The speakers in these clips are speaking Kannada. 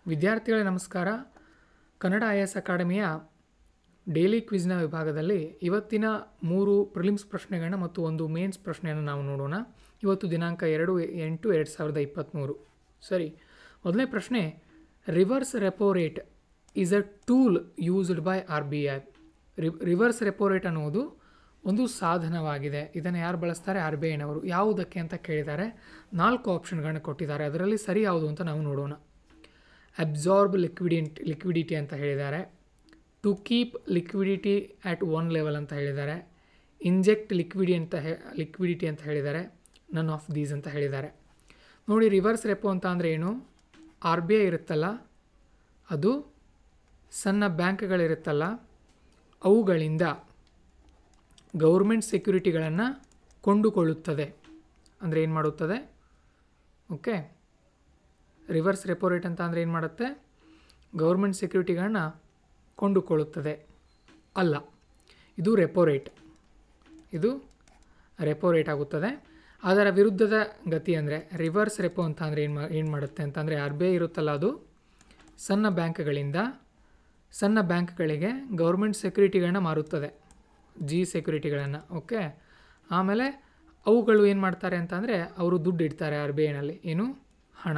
ವಿದ್ಯಾರ್ಥಿಗಳೇ ನಮಸ್ಕಾರ ಕನ್ನಡ ಐ ಎಸ್ ಅಕಾಡೆಮಿಯ ಡೈಲಿ ಕ್ವಿಜ್ನ ವಿಭಾಗದಲ್ಲಿ ಇವತ್ತಿನ ಮೂರು ಪ್ರಿಲಿಮ್ಸ್ ಪ್ರಶ್ನೆಗಳನ್ನ ಮತ್ತು ಒಂದು ಮೇನ್ಸ್ ಪ್ರಶ್ನೆಯನ್ನು ನಾವು ನೋಡೋಣ ಇವತ್ತು ದಿನಾಂಕ ಎರಡು ಎಂಟು ಎರಡು ಸಾವಿರದ ಇಪ್ಪತ್ತ್ಮೂರು ಸರಿ ಮೊದಲನೇ ಪ್ರಶ್ನೆ reverse repo rate is a tool used by R B I reverse repo rate ಅನ್ನುವುದು ಒಂದು ಸಾಧನವಾಗಿದೆ ಇದನ್ನು ಯಾರು ಬಳಸ್ತಾರೆ ಆರ್ ಬಿ ಐನವರು ಯಾವುದಕ್ಕೆ ಅಂತ ಕೇಳಿದ್ದಾರೆ ನಾಲ್ಕು ಆಪ್ಷನ್ಗಳನ್ನ ಕೊಟ್ಟಿದ್ದಾರೆ ಅದರಲ್ಲಿ ಸರಿ ಯಾವುದು ಅಂತ ನಾವು ನೋಡೋಣ ಅಬ್ಸಾರ್ಬ್ ಲಿಕ್ವಿಡಿಂಟ್ ಲಿಕ್ವಿಡಿಟಿ ಅಂತ ಹೇಳಿದ್ದಾರೆ to keep liquidity at one level ಅಂತ ಹೇಳಿದ್ದಾರೆ ಇಂಜೆಕ್ಟ್ ಲಿಕ್ವಿಡಿ ಅಂತ ಹೇ ಲಿಕ್ವಿಡಿಟಿ ಅಂತ ಹೇಳಿದ್ದಾರೆ ನನ್ ಆಫ್ ದೀಸ್ ಅಂತ ಹೇಳಿದ್ದಾರೆ ನೋಡಿ ರಿವರ್ಸ್ ರೆಪೋ ಅಂತ ಅಂದರೆ ಏನು ಆರ್ ಬಿ ಐ ಇರುತ್ತಲ್ಲ ಅದು ಸಣ್ಣ ಬ್ಯಾಂಕ್ಗಳಿರುತ್ತಲ್ಲ ಅವುಗಳಿಂದ ಗೌರ್ಮೆಂಟ್ ಸೆಕ್ಯುರಿಟಿಗಳನ್ನು ಕೊಂಡುಕೊಳ್ಳುತ್ತದೆ ಅಂದರೆ ಏನು ಮಾಡುತ್ತದೆ ಓಕೆ ರಿವರ್ಸ್ ರೆಪೋ ರೇಟ್ ಅಂತ ಅಂದರೆ ಏನು ಮಾಡುತ್ತೆ ಗೌರ್ಮೆಂಟ್ ಸೆಕ್ಯೂರಿಟಿಗಳನ್ನ ಕೊಂಡುಕೊಳ್ಳುತ್ತದೆ ಅಲ್ಲ ಇದು ರೆಪೋ ರೇಟ್ ಇದು ರೆಪೋ ರೇಟ್ ಆಗುತ್ತದೆ ಅದರ ವಿರುದ್ಧದ ಗತಿ ಅಂದರೆ ರಿವರ್ಸ್ ರೆಪೋ ಅಂತ ಅಂದರೆ ಏನು ಮಾ ಏನು ಮಾಡುತ್ತೆ ಅಂತಂದರೆ ಆರ್ ಬಿ ಐ ಇರುತ್ತಲ್ಲ ಅದು ಸಣ್ಣ ಬ್ಯಾಂಕ್ಗಳಿಂದ ಸಣ್ಣ ಬ್ಯಾಂಕ್ಗಳಿಗೆ ಗೌರ್ಮೆಂಟ್ ಸೆಕ್ಯೂರಿಟಿಗಳನ್ನ ಮಾರುತ್ತದೆ ಜಿ ಸೆಕ್ಯೂರಿಟಿಗಳನ್ನು ಓಕೆ ಆಮೇಲೆ ಅವುಗಳು ಏನು ಮಾಡ್ತಾರೆ ಅಂತಂದರೆ ಅವರು ದುಡ್ಡು ಇಡ್ತಾರೆ ಆರ್ ಬಿ ಐನಲ್ಲಿ ಏನು ಹಣ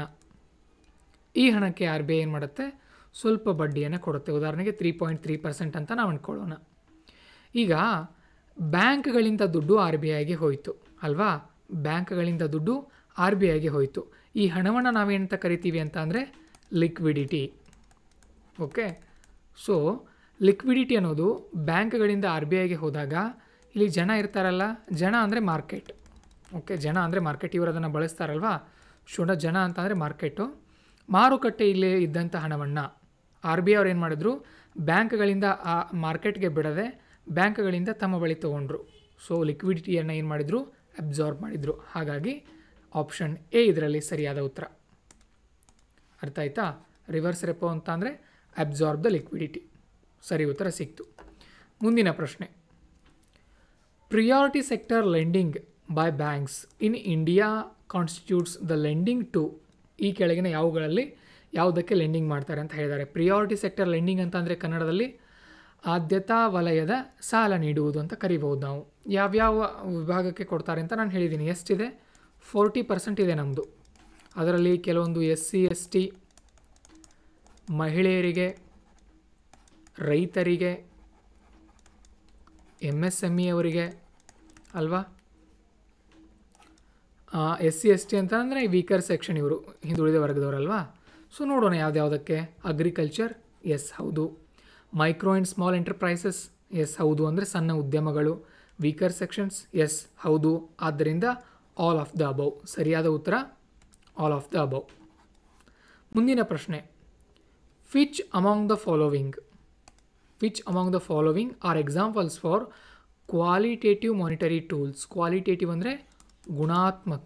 ಈ ಹಣಕ್ಕೆ ಆರ್ ಬಿ ಐ ಏನು ಮಾಡುತ್ತೆ ಸ್ವಲ್ಪ ಬಡ್ಡಿಯನ್ನು ಕೊಡುತ್ತೆ ಉದಾಹರಣೆಗೆ ತ್ರೀ ಪಾಯಿಂಟ್ ತ್ರೀ ಪರ್ಸೆಂಟ್ ಅಂತ ನಾವು ಅಂದ್ಕೊಳ್ಳೋಣ ಈಗ ಬ್ಯಾಂಕ್ಗಳಿಂದ ದುಡ್ಡು ಆರ್ ಬಿ ಐಗೆ ಹೋಯಿತು ಅಲ್ವಾ ಬ್ಯಾಂಕ್ಗಳಿಂದ ದುಡ್ಡು ಆರ್ ಬಿ ಐಗೆ ಹೋಯಿತು ಈ ಹಣವನ್ನು ನಾವೇನಂತ ಕರಿತೀವಿ ಅಂತ ಅಂದರೆ ಲಿಕ್ವಿಡಿಟಿ ಓಕೆ ಸೊ ಲಿಕ್ವಿಡಿಟಿ ಅನ್ನೋದು ಬ್ಯಾಂಕ್ಗಳಿಂದ ಆರ್ ಬಿ ಐಗೆ ಹೋದಾಗ ಇಲ್ಲಿ ಜನ ಇರ್ತಾರಲ್ಲ ಜನ ಅಂದರೆ ಮಾರ್ಕೆಟ್ ಓಕೆ ಜನ ಅಂದರೆ ಮಾರ್ಕೆಟ್ ಇವರು ಅದನ್ನು ಬಳಸ್ತಾರಲ್ವಾ ಶುಡ ಜನ ಅಂತ ಅಂದರೆ ಮಾರ್ಕೆಟು ಮಾರುಕಟ್ಟೆಯಲ್ಲಿ ಇದ್ದಂಥ ಹಣವನ್ನು ಆರ್ ಬಿ ಐ ಅವ್ರು ಏನು ಮಾಡಿದ್ರು ಬ್ಯಾಂಕ್ಗಳಿಂದ ಆ ಮಾರ್ಕೆಟ್ಗೆ ಬಿಡದೆ ಬ್ಯಾಂಕ್ಗಳಿಂದ ತಮ್ಮ ಬಳಿ ತೊಗೊಂಡ್ರು ಸೊ ಲಿಕ್ವಿಡಿಟಿಯನ್ನು ಏನು ಮಾಡಿದರು ಅಬ್ಸಾರ್ಬ್ ಮಾಡಿದರು ಹಾಗಾಗಿ ಆಪ್ಷನ್ ಎ ಇದರಲ್ಲಿ ಸರಿಯಾದ ಉತ್ತರ ಅರ್ಥ ಆಯ್ತಾ ರಿವರ್ಸ್ ರೆಪೋ ಅಂತ ಅಂದರೆ ಅಬ್ಸಾರ್ಬ್ ದ ಲಿಕ್ವಿಡಿಟಿ ಸರಿ ಉತ್ತರ ಸಿಕ್ತು ಮುಂದಿನ ಪ್ರಶ್ನೆ priority sector lending by banks in India constitutes the lending to ಈ ಕೆಳಗಿನ ಯಾವುಗಳಲ್ಲಿ ಯಾವುದಕ್ಕೆ ಲೆಂಡಿಂಗ್ ಮಾಡ್ತಾರೆ ಅಂತ ಹೇಳಿದ್ದಾರೆ ಪ್ರಿಯಾರಿಟಿ ಸೆಕ್ಟರ್ ಲೆಂಡಿಂಗ್ ಅಂತ ಅಂದರೆ ಕನ್ನಡದಲ್ಲಿ ಆದ್ಯತಾ ವಲಯದ ಸಾಲ ನೀಡುವುದು ಅಂತ ಕರಿಬಹುದು ನಾವು ಯಾವ್ಯಾವ ವಿಭಾಗಕ್ಕೆ ಕೊಡ್ತಾರೆ ಅಂತ ನಾನು ಹೇಳಿದ್ದೀನಿ ಎಷ್ಟಿದೆ ಫೋರ್ಟಿ ಪರ್ಸೆಂಟ್ ಇದೆ ನಮ್ಮದು ಅದರಲ್ಲಿ ಕೆಲವೊಂದು ಎಸ್ ಸಿ ಎಸ್ ಟಿ ಮಹಿಳೆಯರಿಗೆ ರೈತರಿಗೆ ಎಮ್ ಎಸ್ ಎಮ್ ಇ ಅವರಿಗೆ ಅಲ್ವಾ ಎಸ್ ಸಿ ಎಸ್ ಟಿ ಅಂತ ಅಂದರೆ ವೀಕರ್ ಸೆಕ್ಷನ್ ಇವರು ಹಿಂದುಳಿದ ವರ್ಗದವರಲ್ವಾ ಸೊ ನೋಡೋಣ ಯಾವ್ದ್ಯಾವುದಕ್ಕೆ ಅಗ್ರಿಕಲ್ಚರ್ ಎಸ್ ಹೌದು micro and small enterprises yes ಹೌದು ಅಂದರೆ ಸಣ್ಣ ಉದ್ಯಮಗಳು ವೀಕರ್ ಸೆಕ್ಷನ್ಸ್ ಎಸ್ ಹೌದು ಆದ್ದರಿಂದ ಆಲ್ ಆಫ್ ದ ಅಬೌವ್ ಸರಿಯಾದ ಉತ್ತರ ಆಲ್ ಆಫ್ ದ ಅಬೌವ್ ಮುಂದಿನ ಪ್ರಶ್ನೆ which among the following which among the following are examples for qualitative monetary tools qualitative ಅಂದರೆ ಗುಣಾತ್ಮಕ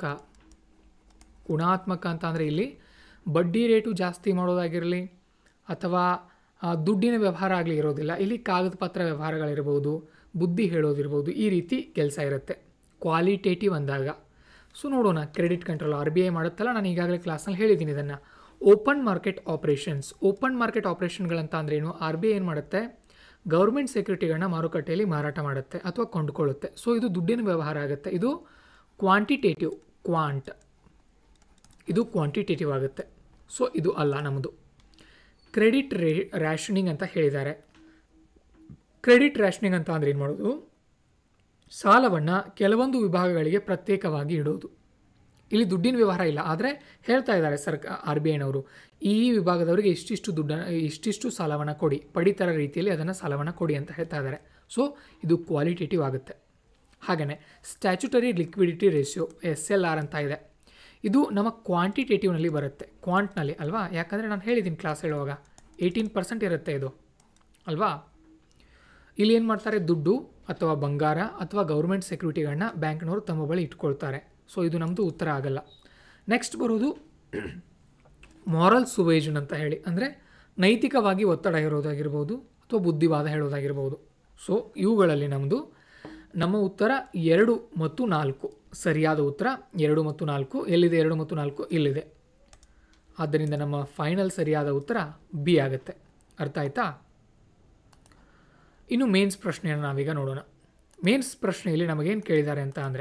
ಗುಣಾತ್ಮಕ ಅಂತ ಅಂದರೆ ಇಲ್ಲಿ ಬಡ್ಡಿ ರೇಟು ಜಾಸ್ತಿ ಮಾಡೋದಾಗಿರಲಿ ಅಥವಾ ಆ, ದುಡ್ಡಿನ ವ್ಯವಹಾರ ಆಗಲಿ ಇರೋದಿಲ್ಲ ಇಲ್ಲಿ ಕಾಗದ ಪತ್ರ ವ್ಯವಹಾರಗಳಿರ್ಬೋದು ಬುದ್ಧಿ ಹೇಳೋದಿರ್ಬೋದು ಈ ರೀತಿ ಕೆಲಸ ಇರುತ್ತೆ ಕ್ವಾಲಿಟೇಟಿವ್ ಅಂದಾಗ ಸೊ ನೋಡೋಣ credit control R B I ಮಾಡುತ್ತಲ್ಲ ನಾನು ಈಗಾಗಲೇ ಕ್ಲಾಸ್ನಲ್ಲಿ ಹೇಳಿದ್ದೀನಿ ಇದನ್ನು open market operations open market ಆಪ್ರೇಷನ್ಗಳಂತ ಅಂದ್ರೇನು ಆರ್ ಬಿ ಐ ಏನು ಮಾಡುತ್ತೆ ಗೌರ್ಮೆಂಟ್ ಸೆಕ್ಯೂರಿಟಿಗಳನ್ನ ಮಾರುಕಟ್ಟೆಯಲ್ಲಿ ಮಾರಾಟ ಮಾಡುತ್ತೆ ಅಥವಾ ಕೊಂಡುಕೊಳ್ಳುತ್ತೆ ಸೊ ಇದು ದುಡ್ಡಿನ ವ್ಯವಹಾರ ಆಗುತ್ತೆ ಇದು ಕ್ವಾಂಟಿಟೇಟಿವ್ ಕ್ವಾಂಟ್ ಇದು ಕ್ವಾಂಟಿಟೇಟಿವ್ ಆಗುತ್ತೆ ಸೊ ಇದು ಅಲ್ಲ ನಮ್ಮದು ಕ್ರೆಡಿಟ್ ರೇ ರ್ಯಾಷನಿಂಗ್ ಅಂತ ಹೇಳಿದ್ದಾರೆ ಕ್ರೆಡಿಟ್ ರ್ಯಾಷನಿಂಗ್ ಅಂತ ಅಂದರೆ ಏನು ಮಾಡೋದು ಸಾಲವನ್ನು ಕೆಲವೊಂದು ವಿಭಾಗಗಳಿಗೆ ಪ್ರತ್ಯೇಕವಾಗಿ ಇಡೋದು ಇಲ್ಲಿ ದುಡ್ಡಿನ ವ್ಯವಹಾರ ಇಲ್ಲ ಆದರೆ ಹೇಳ್ತಾ ಇದ್ದಾರೆ ಸರ್ಕ ಆರ್ ಬಿ ಐನವರು ಈ ವಿಭಾಗದವರಿಗೆ ಇಷ್ಟಿಷ್ಟು ದುಡ್ಡನ್ನು ಇಷ್ಟಿಷ್ಟು ಸಾಲವನ್ನು ಕೊಡಿ ಪಡಿತರ ರೀತಿಯಲ್ಲಿ ಅದನ್ನು ಸಾಲವನ್ನು ಕೊಡಿ ಅಂತ ಹೇಳ್ತಾ ಇದ್ದಾರೆ ಸೊ ಇದು ಕ್ವಾಲಿಟೇಟಿವ್ ಆಗುತ್ತೆ ಹಾಗೆಯೇ statutory liquidity ratio S L R ಅಂತ ಇದೆ ಇದು ನಮ್ಮ ಕ್ವಾಂಟಿಟೇಟಿವ್ನಲ್ಲಿ ಬರುತ್ತೆ ಕ್ವಾಂಟ್ನಲ್ಲಿ ಅಲ್ವಾ ಯಾಕಂದರೆ ನಾನು ಹೇಳಿದ್ದೀನಿ ಕ್ಲಾಸ್ ಹೇಳುವಾಗ ಏಯ್ಟೀನ್ ಪರ್ಸೆಂಟ್ ಇರುತ್ತೆ ಇದು ಅಲ್ವಾ ಇಲ್ಲಿ ಏನು ಮಾಡ್ತಾರೆ ದುಡ್ಡು ಅಥವಾ ಬಂಗಾರ ಅಥವಾ ಗೌರ್ಮೆಂಟ್ ಸೆಕ್ಯೂರಿಟಿಗಳನ್ನ ಬ್ಯಾಂಕ್ನವರು ತಮ್ಮ ಬಳಿ ಇಟ್ಕೊಳ್ತಾರೆ ಸೊ ಇದು ನಮ್ಮದು ಉತ್ತರ ಆಗಲ್ಲ ನೆಕ್ಸ್ಟ್ ಬರೋದು ಮಾರಲ್ ಸುವೇಜನ್ ಅಂತ ಹೇಳಿ ಅಂದರೆ ನೈತಿಕವಾಗಿ ಒತ್ತಡ ಇರೋದಾಗಿರ್ಬೋದು ಅಥವಾ ಬುದ್ಧಿವಾದ ಹೇಳೋದಾಗಿರ್ಬೋದು ಸೊ ಇವುಗಳಲ್ಲಿ ನಮ್ಮದು ನಮ್ಮ ಉತ್ತರ ಎರಡು ಮತ್ತು ನಾಲ್ಕು ಸರಿಯಾದ ಉತ್ತರ ಎರಡು ಮತ್ತು ನಾಲ್ಕು ಎಲ್ಲಿದೆ ಎರಡು ಮತ್ತು ನಾಲ್ಕು ಇಲ್ಲಿದೆ ಆದ್ದರಿಂದ ನಮ್ಮ ಫೈನಲ್ ಸರಿಯಾದ ಉತ್ತರ ಬಿ ಆಗುತ್ತೆ ಅರ್ಥ ಆಯ್ತಾ ಇನ್ನು ಮೇನ್ಸ್ ಪ್ರಶ್ನೆಯನ್ನು ನಾವೀಗ ನೋಡೋಣ ಮೇನ್ಸ್ ಪ್ರಶ್ನೆಯಲ್ಲಿ ನಮಗೇನು ಕೇಳಿದ್ದಾರೆ ಅಂತ ಅಂದರೆ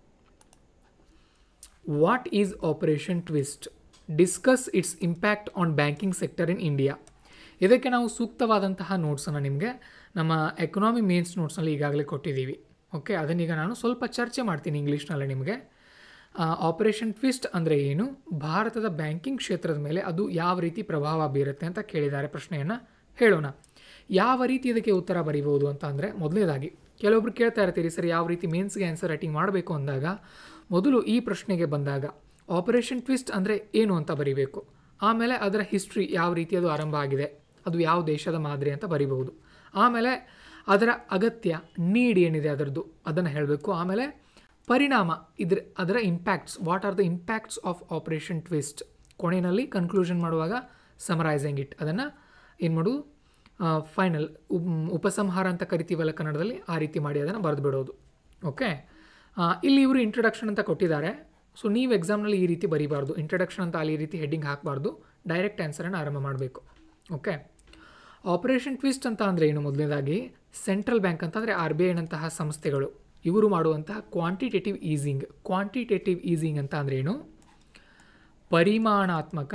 what is operation twist discuss its impact on banking sector in India ಇದಕ್ಕೆ ನಾವು ಸೂಕ್ತವಾದಂತಹ ನೋಟ್ಸನ್ನು ನಿಮಗೆ ನಮ್ಮ ಎಕನಾಮಿ ಮೇನ್ಸ್ ನೋಟ್ಸ್ನಲ್ಲಿ ಈಗಾಗಲೇ ಕೊಟ್ಟಿದ್ದೀವಿ ಓಕೆ ಅದನ್ನೀಗ ನಾನು ಸ್ವಲ್ಪ ಚರ್ಚೆ ಮಾಡ್ತೀನಿ ಇಂಗ್ಲೀಷ್ನಲ್ಲಿ ನಿಮಗೆ ಆಪರೇಷನ್ ಟ್ವಿಸ್ಟ್ ಅಂದರೆ ಏನು ಭಾರತದ ಬ್ಯಾಂಕಿಂಗ್ ಕ್ಷೇತ್ರದ ಮೇಲೆ ಅದು ಯಾವ ರೀತಿ ಪ್ರಭಾವ ಬೀರುತ್ತೆ ಅಂತ ಕೇಳಿದ್ದಾರೆ ಪ್ರಶ್ನೆಯನ್ನು ಹೇಳೋಣ ಯಾವ ರೀತಿ ಇದಕ್ಕೆ ಉತ್ತರ ಬರೀಬೋದು ಅಂತ ಅಂದರೆ ಮೊದಲನೇದಾಗಿ ಕೆಲವೊಬ್ರು ಕೇಳ್ತಾ ಇರ್ತೀರಿ ಸರ್ ಯಾವ ರೀತಿ ಮೇನ್ಸ್ಗೆ ಆನ್ಸರ್ ರೈಟಿಂಗ್ ಮಾಡಬೇಕು ಅಂದಾಗ ಮೊದಲು ಈ ಪ್ರಶ್ನೆಗೆ ಬಂದಾಗ ಆಪರೇಷನ್ ಟ್ವಿಸ್ಟ್ ಅಂದರೆ ಏನು ಅಂತ ಬರೀಬೇಕು ಆಮೇಲೆ ಅದರ ಹಿಸ್ಟ್ರಿ ಯಾವ ರೀತಿ ಅದು ಆರಂಭ ಆಗಿದೆ ಅದು ಯಾವ ದೇಶದ ಮಾದರಿ ಅಂತ ಬರಿಬಹುದು ಆಮೇಲೆ ಅದರ ಅಗತ್ಯ ನೀಡ್ ಏನಿದೆ ಅದರದ್ದು ಅದನ್ನು ಹೇಳಬೇಕು ಆಮೇಲೆ ಪರಿಣಾಮ ಇದ್ರ ಅದರ impacts what are the impacts of operation twist ಕೊನೆಯಲ್ಲಿ ಕನ್ಕ್ಲೂಷನ್ ಮಾಡುವಾಗ ಸಮರೈಸಿಂಗ್ ಇಟ್ ಅದನ್ನು ಏನು ಮಾಡೋದು ಫೈನಲ್ ಉಪಸಂಹಾರ ಅಂತ ಕರಿತೀವಲ್ಲ ಕನ್ನಡದಲ್ಲಿ ಆ ರೀತಿ ಮಾಡಿ ಅದನ್ನು ಬರೆದು ಬಿಡೋದು ಓಕೆ ಇಲ್ಲಿ ಇವರು ಇಂಟ್ರಡಕ್ಷನ್ ಅಂತ ಕೊಟ್ಟಿದ್ದಾರೆ ಸೊ ನೀವು ಎಕ್ಸಾಮ್ನಲ್ಲಿ ಈ ರೀತಿ ಬರೀಬಾರ್ದು ಇಂಟ್ರಡಕ್ಷನ್ ಅಂತ ಅಲ್ಲಿ ಈ ರೀತಿ ಹೆಡ್ಡಿಂಗ್ ಹಾಕಬಾರ್ದು ಡೈರೆಕ್ಟ್ ಆನ್ಸರನ್ನು ಆರಂಭ ಮಾಡಬೇಕು ಓಕೆ ಆಪರೇಷನ್ ಟ್ವಿಸ್ಟ್ ಅಂತ ಅಂದರೆ ಏನು ಮೊದಲನೇದಾಗಿ ಸೆಂಟ್ರಲ್ ಬ್ಯಾಂಕ್ ಅಂತಂದರೆ ಆರ್ ಬಿ ಐನಂತಹ ಸಂಸ್ಥೆಗಳು ಇವರು ಮಾಡುವಂತಹ ಕ್ವಾಂಟಿಟೇಟಿವ್ ಈಸಿಂಗ್ ಕ್ವಾಂಟಿಟೇಟಿವ್ ಈಸಿಂಗ್ ಅಂತ ಅಂದರೆ ಏನು ಪರಿಮಾಣಾತ್ಮಕ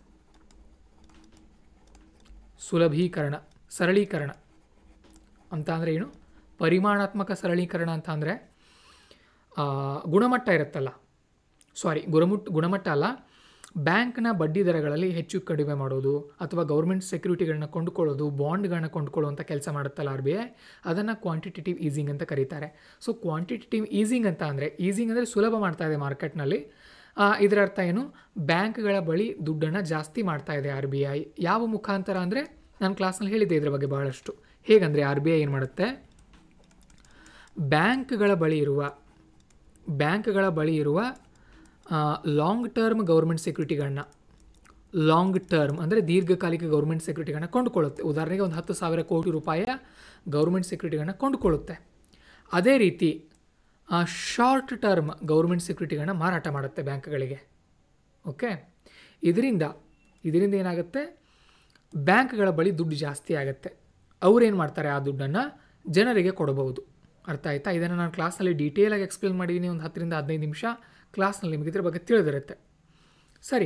ಸುಲಭೀಕರಣ ಸರಳೀಕರಣ ಅಂತ ಅಂದರೆ ಏನು ಪರಿಮಾಣಾತ್ಮಕ ಸರಳೀಕರಣ ಅಂತ ಅಂದರೆ ಗುಣಮಟ್ಟ ಇರುತ್ತಲ್ಲ ಸಾರಿ ಗುಣಮುಟ್ ಗುಣಮಟ್ಟ ಅಲ್ಲ ಬ್ಯಾಂಕ್ನ ಬಡ್ಡಿ ದರಗಳಲ್ಲಿ ಹೆಚ್ಚು ಕಡಿಮೆ ಮಾಡೋದು ಅಥವಾ ಗೌರ್ಮೆಂಟ್ ಸೆಕ್ಯೂರಿಟಿಗಳನ್ನ ಕೊಂಡುಕೊಳ್ಳೋದು ಬಾಂಡ್ಗಳನ್ನ ಕೊಂಡುಕೊಳ್ಳುವಂಥ ಕೆಲಸ ಮಾಡುತ್ತಲ್ಲ ಆರ್ ಬಿ ಐ ಅದನ್ನು ಕ್ವಾಂಟಿಟೇಟಿವ್ ಈಸಿಂಗ್ ಅಂತ ಕರೀತಾರೆ ಸೊ ಕ್ವಾಂಟಿಟೇಟಿವ್ ಈಸಿಂಗ್ ಅಂತ ಅಂದರೆ ಈಸಿಂಗ್ ಅಂದರೆ ಸುಲಭ ಮಾಡ್ತಾ ಇದೆ ಮಾರ್ಕೆಟ್ನಲ್ಲಿ ಇದರ ಅರ್ಥ ಏನು ಬ್ಯಾಂಕ್ಗಳ ಬಳಿ ದುಡ್ಡನ್ನು ಜಾಸ್ತಿ ಮಾಡ್ತಾ ಇದೆ ಆರ್ ಬಿ ಐ ಯಾವ ಮುಖಾಂತರ ಅಂದರೆ ನಾನು ಕ್ಲಾಸ್ನಲ್ಲಿ ಹೇಳಿದ್ದೆ ಇದರ ಬಗ್ಗೆ ಬಹಳಷ್ಟು ಹೇಗಂದರೆ ಆರ್ ಬಿ ಐ ಏನು ಮಾಡುತ್ತೆ ಬ್ಯಾಂಕ್ಗಳ ಬಳಿ ಇರುವ ಬ್ಯಾಂಕ್ಗಳ ಬಳಿ ಇರುವ ಲಾಂಗ್ ಟರ್ಮ್ ಗೌರ್ಮೆಂಟ್ ಸೆಕ್ಯೂರಿಟಿಗಳನ್ನ ಲಾಂಗ್ ಟರ್ಮ್ ಅಂದರೆ ದೀರ್ಘಕಾಲಿಕ ಗೌರ್ಮೆಂಟ್ ಸೆಕ್ಯೂರಿಟಿಗಳನ್ನ ಕೊಂಡುಕೊಳ್ಳುತ್ತೆ ಉದಾಹರಣೆಗೆ ಒಂದು ಹತ್ತು ಸಾವಿರ ಕೋಟಿ ರೂಪಾಯಿಯ ಗೌರ್ಮೆಂಟ್ ಸೆಕ್ಯೂರಿಟಿಗಳನ್ನ ಕೊಂಡುಕೊಳ್ಳುತ್ತೆ ಅದೇ ರೀತಿ ಶಾರ್ಟ್ ಟರ್ಮ್ ಗೌರ್ಮೆಂಟ್ ಸೆಕ್ಯೂರಿಟಿಗಳನ್ನ ಮಾರಾಟ ಮಾಡುತ್ತೆ ಬ್ಯಾಂಕ್ಗಳಿಗೆ ಓಕೆ ಇದರಿಂದ ಇದರಿಂದ ಏನಾಗುತ್ತೆ ಬ್ಯಾಂಕ್ಗಳ ಬಳಿ ದುಡ್ಡು ಜಾಸ್ತಿ ಆಗುತ್ತೆ ಅವ್ರೇನು ಮಾಡ್ತಾರೆ ಆ ದುಡ್ಡನ್ನು ಜನರಿಗೆ ಕೊಡಬಹುದು ಅರ್ಥ ಆಯ್ತಾ ಇದನ್ನು ನಾನು ಕ್ಲಾಸ್ನಲ್ಲಿ ಡೀಟೇಲಾಗಿ ಎಕ್ಸ್ಪ್ಲೇನ್ ಮಾಡಿದ್ದೀನಿ ಒಂದು ಹತ್ತರಿಂದ ಹದಿನೈದು ನಿಮಿಷ ಕ್ಲಾಸ್ನಲ್ಲಿ ನಿಮಗೆ ಇದ್ರ ಬಗ್ಗೆ ತಿಳಿದಿರುತ್ತೆ ಸರಿ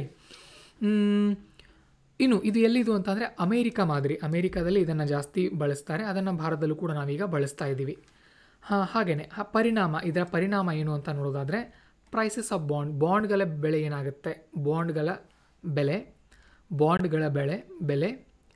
ಇನ್ನು ಇದು ಎಲ್ಲಿದು ಅಂತಂದರೆ ಅಮೇರಿಕಾ ಮಾದರಿ ಅಮೇರಿಕಾದಲ್ಲಿ ಇದನ್ನು ಜಾಸ್ತಿ ಬಳಸ್ತಾರೆ ಅದನ್ನು ಭಾರತದಲ್ಲೂ ಕೂಡ ನಾವೀಗ ಬಳಸ್ತಾ ಇದ್ದೀವಿ ಹಾಂ ಹಾಗೆಯೇ ಆ ಪರಿಣಾಮ ಇದರ ಪರಿಣಾಮ ಏನು ಅಂತ ನೋಡೋದಾದರೆ ಪ್ರೈಸಸ್ ಆಫ್ ಬಾಂಡ್ ಬಾಂಡ್ಗಳ ಬೆಲೆ ಏನಾಗುತ್ತೆ ಬಾಂಡ್ಗಳ ಬೆಲೆ ಬಾಂಡ್ಗಳ ಬೆಳೆ ಬೆಲೆ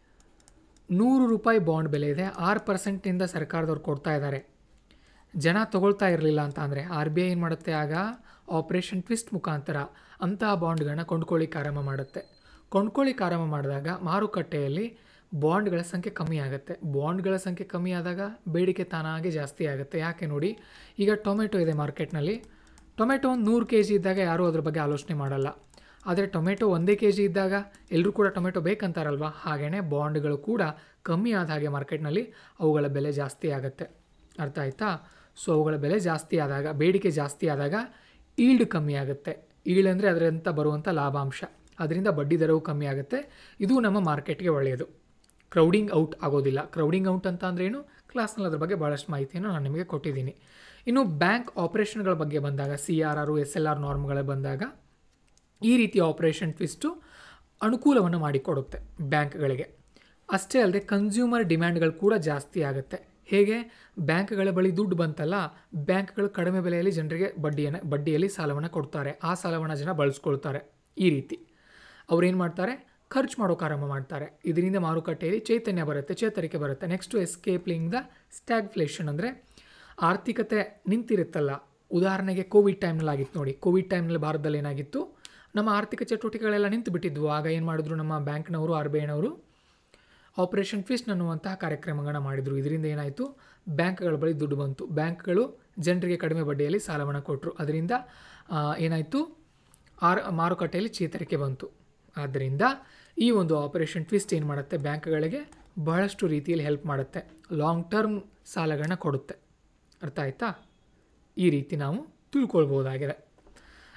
ನೂರು ರೂಪಾಯಿ ಬಾಂಡ್ ಬೆಲೆ ಇದೆ ಆರು ಪರ್ಸೆಂಟಿಂದ ಸರ್ಕಾರದವ್ರು ಕೊಡ್ತಾ ಇದ್ದಾರೆ ಜನ ತಗೊಳ್ತಾ ಇರಲಿಲ್ಲ ಅಂತ ಅಂದರೆ ಆರ್ ಬಿ ಐ ಏನು ಮಾಡುತ್ತೆ ಆಗ ಆಪ್ರೇಷನ್ ಟ್ವಿಸ್ಟ್ ಮುಖಾಂತರ ಅಂತಹ ಬಾಂಡ್ಗಳನ್ನ ಕೊಂಡ್ಕೊಳ್ಳಿಕ್ಕೆ ಆರಂಭ ಮಾಡುತ್ತೆ ಕೊಂಡ್ಕೊಳ್ಳಿಕ್ಕೆ ಆರಂಭ ಮಾಡಿದಾಗ ಮಾರುಕಟ್ಟೆಯಲ್ಲಿ ಬಾಂಡ್ಗಳ ಸಂಖ್ಯೆ ಕಮ್ಮಿ ಆಗುತ್ತೆ ಬಾಂಡ್ಗಳ ಸಂಖ್ಯೆ ಕಮ್ಮಿ ಆದಾಗ ಬೇಡಿಕೆ ತಾನಾಗೆ ಜಾಸ್ತಿ ಆಗುತ್ತೆ ಯಾಕೆ ನೋಡಿ ಈಗ ಟೊಮೆಟೊ ಇದೆ ಮಾರ್ಕೆಟ್ನಲ್ಲಿ ಟೊಮೆಟೊ ಒಂದು ನೂರು ಕೆ ಜಿ ಇದ್ದಾಗ ಯಾರೂ ಅದ್ರ ಬಗ್ಗೆ ಆಲೋಚನೆ ಮಾಡಲ್ಲ ಆದರೆ ಟೊಮೆಟೊ ಒಂದೇ ಕೆ ಜಿ ಇದ್ದಾಗ ಎಲ್ಲರೂ ಕೂಡ ಟೊಮೆಟೊ ಬೇಕಂತಾರಲ್ವ ಹಾಗೆಯೇ ಬಾಂಡ್ಗಳು ಕೂಡ ಕಮ್ಮಿ ಆದ ಹಾಗೆ ಮಾರ್ಕೆಟ್ನಲ್ಲಿ ಅವುಗಳ ಬೆಲೆ ಜಾಸ್ತಿ ಆಗುತ್ತೆ ಅರ್ಥ ಆಯ್ತಾ ಸೊ ಅವುಗಳ ಬೆಲೆ ಜಾಸ್ತಿ ಆದಾಗ ಬೇಡಿಕೆ ಜಾಸ್ತಿ ಆದಾಗ ಈಲ್ಡ್ ಕಮ್ಮಿ ಆಗುತ್ತೆ ಈಲ್ಡ್ ಅಂದರೆ ಅದರಂತ ಬರುವಂಥ ಲಾಭಾಂಶ ಅದರಿಂದ ಬಡ್ಡಿ ದರವು ಕಮ್ಮಿ ಆಗುತ್ತೆ ಇದು ನಮ್ಮ ಮಾರ್ಕೆಟ್ಗೆ ಒಳ್ಳೆಯದು ಕ್ರೌಡಿಂಗ್ ಔಟ್ ಆಗೋದಿಲ್ಲ ಕ್ರೌಡಿಂಗ್ ಔಟ್ ಅಂತ ಅಂದ್ರೆ ಏನು ಕ್ಲಾಸ್ನಲ್ಲಿ ಅದ್ರ ಬಗ್ಗೆ ಭಾಳಷ್ಟು ಮಾಹಿತಿಯನ್ನು ನಾನು ನಿಮಗೆ ಕೊಟ್ಟಿದ್ದೀನಿ ಇನ್ನು ಬ್ಯಾಂಕ್ ಆಪ್ರೇಷನ್ಗಳ ಬಗ್ಗೆ ಬಂದಾಗ C R R S L R ನಾರ್ಮ್ಗಳ ಬಂದಾಗ ಈ ರೀತಿಯ ಆಪ್ರೇಷನ್ ಟ್ವಿಸ್ಟು ಅನುಕೂಲವನ್ನು ಮಾಡಿಕೊಡುತ್ತೆ ಬ್ಯಾಂಕ್ಗಳಿಗೆ ಅಷ್ಟೇ ಅಲ್ಲದೆ ಕನ್ಸ್ಯೂಮರ್ ಡಿಮ್ಯಾಂಡ್ಗಳು ಕೂಡ ಜಾಸ್ತಿ ಆಗುತ್ತೆ ಹೇಗೆ ಬ್ಯಾಂಕ್ಗಳ ಬಳಿ ದುಡ್ಡು ಬಂತಲ್ಲ ಬ್ಯಾಂಕ್ಗಳು ಕಡಿಮೆ ಬೆಲೆಯಲ್ಲಿ ಜನರಿಗೆ ಬಡ್ಡಿಯನ್ನು ಬಡ್ಡಿಯಲ್ಲಿ ಸಾಲವನ್ನು ಕೊಡ್ತಾರೆ ಆ ಸಾಲವನ್ನು ಜನ ಬಳಸ್ಕೊಳ್ತಾರೆ ಈ ರೀತಿ ಅವ್ರೇನು ಮಾಡ್ತಾರೆ ಖರ್ಚು ಮಾಡೋಕೆ ಆರಂಭ ಮಾಡ್ತಾರೆ ಇದರಿಂದ ಮಾರುಕಟ್ಟೆಯಲ್ಲಿ ಚೈತನ್ಯ ಬರುತ್ತೆ ಚೇತರಿಕೆ ಬರುತ್ತೆ ನೆಕ್ಸ್ಟು ಎಸ್ಕೇಪ್ಲಿಂಗ್ ದ ಸ್ಟ್ಯಾಗ್ಫ್ಲೇಷನ್ ಅಂದರೆ ಆರ್ಥಿಕತೆ ನಿಂತಿರುತ್ತಲ್ಲ ಉದಾಹರಣೆಗೆ ಕೋವಿಡ್ ಟೈಮ್ನಲ್ಲಿ ಆಗಿತ್ತು ನೋಡಿ ಕೋವಿಡ್ ಟೈಮ್ನಲ್ಲಿ ಭಾರತದಲ್ಲಿ ಏನಾಗಿತ್ತು ನಮ್ಮ ಆರ್ಥಿಕ ಚಟುವಟಿಕೆಗಳೆಲ್ಲ ನಿಂತು ಬಿಟ್ಟಿದ್ವು ಆಗ ಏನು ಮಾಡಿದ್ರು ನಮ್ಮ ಬ್ಯಾಂಕ್ನವರು ಆರ್ ಬಿ ಐನವರು ಆಪರೇಷನ್ ಟ್ವಿಸ್ಟ್ ಅನ್ನುವಂತಹ ಕಾರ್ಯಕ್ರಮಗಳನ್ನ ಮಾಡಿದರು ಇದರಿಂದ ಏನಾಯಿತು ಬ್ಯಾಂಕ್ಗಳ ಬಳಿ ದುಡ್ಡು ಬಂತು ಬ್ಯಾಂಕ್ಗಳು ಜನರಿಗೆ ಕಡಿಮೆ ಬಡ್ಡಿಯಲ್ಲಿ ಸಾಲವನ್ನು ಕೊಟ್ಟರು ಅದರಿಂದ ಏನಾಯಿತು ಆರ್ ಮಾರುಕಟ್ಟೆಯಲ್ಲಿ ಚೇತರಿಕೆ ಬಂತು ಆದ್ದರಿಂದ ಈ ಒಂದು ಆಪರೇಷನ್ ಟ್ವಿಸ್ಟ್ ಏನು ಮಾಡುತ್ತೆ ಬ್ಯಾಂಕ್ಗಳಿಗೆ ಬಹಳಷ್ಟು ರೀತಿಯಲ್ಲಿ ಹೆಲ್ಪ್ ಮಾಡುತ್ತೆ ಲಾಂಗ್ ಟರ್ಮ್ ಸಾಲಗಳನ್ನ ಕೊಡುತ್ತೆ ಅರ್ಥ ಆಯ್ತಾ ಈ ರೀತಿ ನಾವು ತಿಳ್ಕೊಳ್ಬೋದಾಗಿದೆ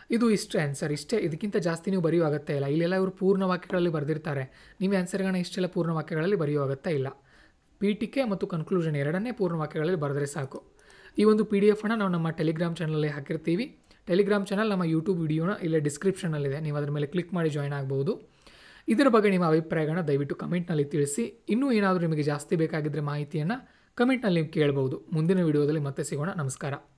ಇದು ಇಷ್ಟೇ ಆನ್ಸರ್ ಇಷ್ಟೇ ಇದಕ್ಕಿಂತ ಜಾಸ್ತಿ ನೀವು ಬರೆಯೋ ಅಗತ್ಯ ಇಲ್ಲ ಇಲ್ಲೆಲ್ಲ ಇವರು ಪೂರ್ಣ ವಾಕ್ಯಗಳಲ್ಲಿ ಬರೆದಿರ್ತಾರೆ ನೀವು ಆನ್ಸರ್ಗಳನ್ನ ಇಷ್ಟೆಲ್ಲ ಪೂರ್ಣ ವಾಕ್ಯಗಳಲ್ಲಿ ಬರೆಯೋ ಅಗತ್ಯ ಇಲ್ಲ ಪೀಠಿಕೆ ಮತ್ತು ಕನ್ಕ್ಲೂಷನ್ ಎರಡನ್ನೇ ಪೂರ್ಣ ವಾಕ್ಯಗಳಲ್ಲಿ ಬರೆದ್ರೆ ಸಾಕು ಈ ಒಂದು ಪಿ ಡಿ ಎಫನ್ನು ನಾವು ನಮ್ಮ ಟೆಲಿಗ್ರಾಮ್ ಚಾನಲಲ್ಲಿ ಹಾಕಿರ್ತೀವಿ ಟೆಲಿಗ್ರಾಮ್ ಚಾನಲ್ ನಮ್ಮ ಯೂಟ್ಯೂಬ್ ವಿಡಿಯೋನ ಇಲ್ಲೇ ಡಿಸ್ಕ್ರಿಪ್ಷನಲ್ಲಿದೆ ನೀವು ಅದ್ರ ಮೇಲೆ ಕ್ಲಿಕ್ ಮಾಡಿ ಜಾಯ್ನ್ ಆಗ್ಬೋದು ಇದರ ಬಗ್ಗೆ ನಿಮ್ಮ ಅಭಿಪ್ರಾಯಗಳನ್ನ ದಯವಿಟ್ಟು ಕಮೆಂಟ್ನಲ್ಲಿ ತಿಳಿಸಿ ಇನ್ನೂ ಏನಾದರೂ ನಿಮಗೆ ಜಾಸ್ತಿ ಬೇಕಾಗಿದ್ದರೆ ಮಾಹಿತಿಯನ್ನು ಕಮೆಂಟ್ನಲ್ಲಿ ನೀವು ಕೇಳ್ಬೋದು ಮುಂದಿನ ವಿಡಿಯೋದಲ್ಲಿ ಮತ್ತೆ ಸಿಗೋಣ ನಮಸ್ಕಾರ